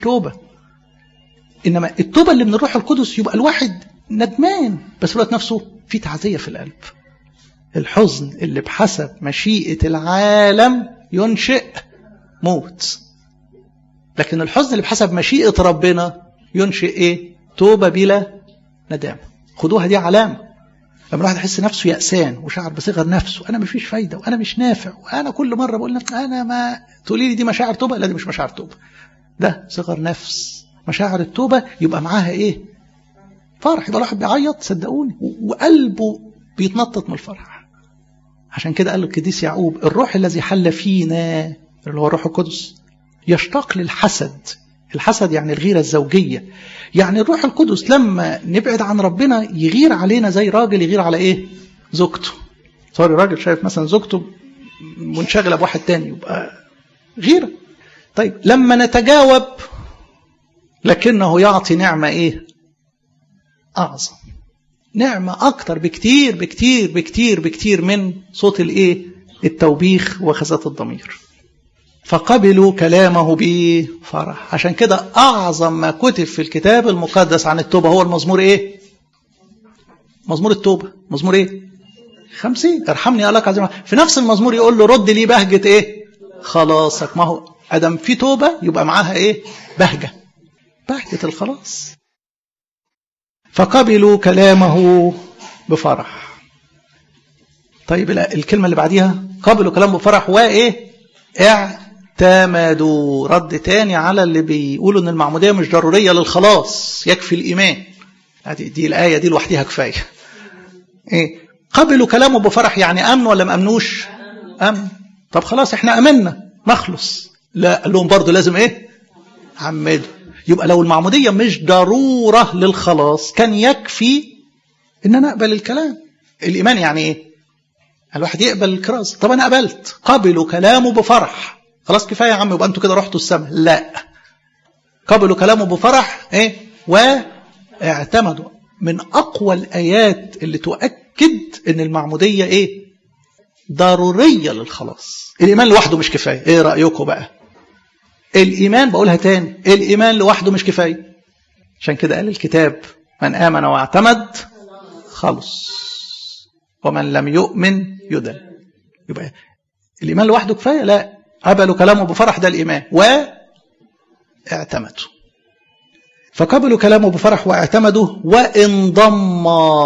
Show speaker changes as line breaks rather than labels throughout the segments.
توبة إنما التوبة اللي من الروح القدس يبقى الواحد ندمان بس في الوقت نفسه في تعزية في القلب الحزن اللي بحسب مشيئة العالم ينشئ موت لكن الحزن اللي بحسب مشيئة ربنا ينشئ ايه توبة بلا ندامة خدوها دي علامة لما الواحد يحس نفسه يأسان وشعر بصغر نفسه أنا مفيش فايدة وأنا مش نافع وأنا كل مرة بقول لنفسي أنا ما تقولي لي دي مشاعر توبة لا دي مش مشاعر توبة ده صغر نفس مشاعر التوبة يبقى معاها إيه فرح يبقى الواحد بيعيط صدقوني وقلبه بيتنطط من الفرح عشان كده قال القديس يعقوب الروح الذي حل فينا اللي هو الروح القدس يشتاق للحسد الحسد يعني الغيرة الزوجية يعني الروح القدس لما نبعد عن ربنا يغير علينا زي راجل يغير على ايه زوجته صار راجل شايف مثلا زوجته منشغلة بواحد تاني يبقى غيرة طيب لما نتجاوب لكنه يعطي نعمة ايه اعظم نعمة اكتر بكتير بكتير بكتير بكتير من صوت الايه التوبيخ وخزات الضمير فقبلوا كلامه بفرح عشان كده أعظم ما كتب في الكتاب المقدس عن التوبة هو المزمور إيه مزمور التوبة مزمور إيه خمسين ارحمني قالك عظيم في نفس المزمور يقول له رد لي بهجة إيه خلاصك ما هو أدم في توبة يبقى معاها إيه بهجة بهجة الخلاص فقبلوا كلامه بفرح طيب الكلمة اللي بعديها قبلوا كلامه بفرح وإيه اعتمدوا رد تاني على اللي بيقولوا ان المعمودية مش ضرورية للخلاص يكفي الإيمان دي, دي الآية دي لوحدها كفاية إيه؟ قبلوا كلامه بفرح يعني أمن ولا ما أمنوش أمن طب خلاص احنا أمنا نخلص لا قال لهم برضه لازم ايه عمدوا يبقى لو المعمودية مش ضرورة للخلاص كان يكفي ان انا اقبل الكلام الايمان يعني ايه الواحد يقبل الكرازة طب انا قبلت قبلوا كلامه بفرح خلاص كفايه يا عم يبقى انتوا كده رحتوا السماء لا قبلوا كلامه بفرح ايه واعتمدوا من اقوى الايات اللي تؤكد ان المعموديه ايه ضروريه للخلاص الايمان لوحده مش كفايه ايه رايكم بقى الايمان بقولها تاني الايمان لوحده مش كفايه عشان كده قال الكتاب من امن واعتمد خلص ومن لم يؤمن يدل يبقى الايمان لوحده كفايه لا قبلوا كلامه بفرح ده الإيمان واعتمدوا فقبلوا كلامه بفرح واعتمدوا وانضم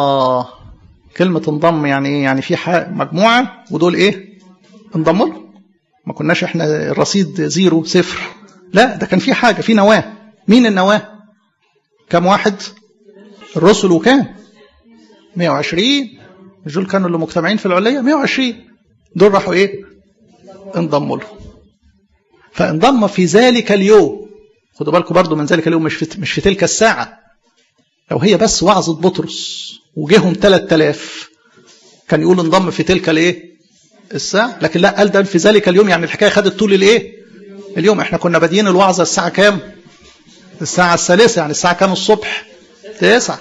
كلمة انضم يعني ايه؟ يعني في مجموعة ودول ايه؟ انضموا له ما كناش احنا الرصيد زيرو صفر لا ده كان في حاجة في نواة مين النواة؟ كم واحد؟ الرسل وكام؟ 120 دول كانوا اللي مجتمعين في العلية 120 دول راحوا ايه؟ انضموا له فانضم في ذلك اليوم خدوا بالكم برضو من ذلك اليوم مش في, مش في تلك الساعة لو هي بس وعظة بطرس وجيهم 3000 كان يقول انضم في تلك الايه الساعة لكن لا قال ده في ذلك اليوم يعني الحكاية خدت طول الايه اليوم احنا كنا بادئين الوعظة الساعة كام الساعة الثالثة يعني الساعة كام الصبح تسعة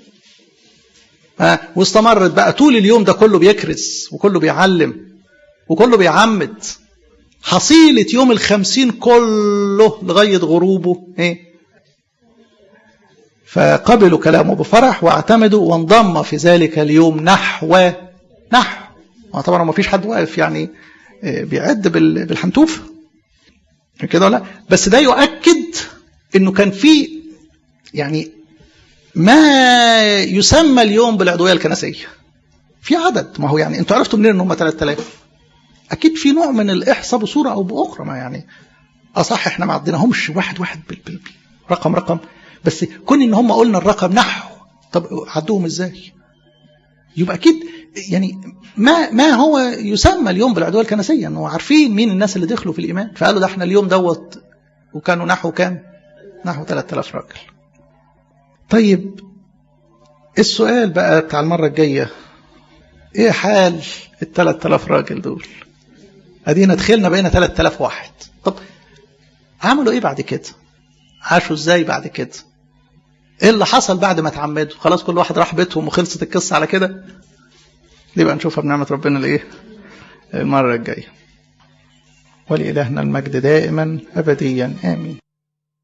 آه واستمرت بقى طول اليوم ده كله بيكرز وكله بيعلم وكله بيعمد حصيلة يوم الخمسين كله لغاية غروبه ايه فقبلوا كلامه بفرح واعتمدوا وانضم في ذلك اليوم نحو نحو طبعا ما فيش حد واقف يعني بيعد بالحنتوف كده ولا بس ده يؤكد انه كان في يعني ما يسمى اليوم بالعضويه الكنسيه في عدد ما هو يعني انتوا عرفتوا منين ان هم 3000 اكيد في نوع من الاحصاء بصوره او باخرى ما يعني اصح احنا ما عديناهمش واحد واحد بال بال رقم رقم بس كون ان هم قلنا الرقم نحو طب عدوهم ازاي يبقى اكيد يعني ما ما هو يسمى اليوم بالعدوى الكنسيه انه عارفين مين الناس اللي دخلوا في الايمان فقالوا ده احنا اليوم دوت وكانوا نحو كام نحو 3000 راجل طيب السؤال بقى بتاع المره الجايه ايه حال ال 3000 راجل دول ادينا دخلنا بقينا 3000 واحد طب عملوا ايه بعد كده عاشوا ازاي بعد كده ايه اللي حصل بعد ما اتعمدوا خلاص كل واحد راح بيتهم وخلصت القصه على كده دي بقى نشوفها بنعمه ربنا الايه المره الجايه ولإلهنا المجد دائما ابديا امين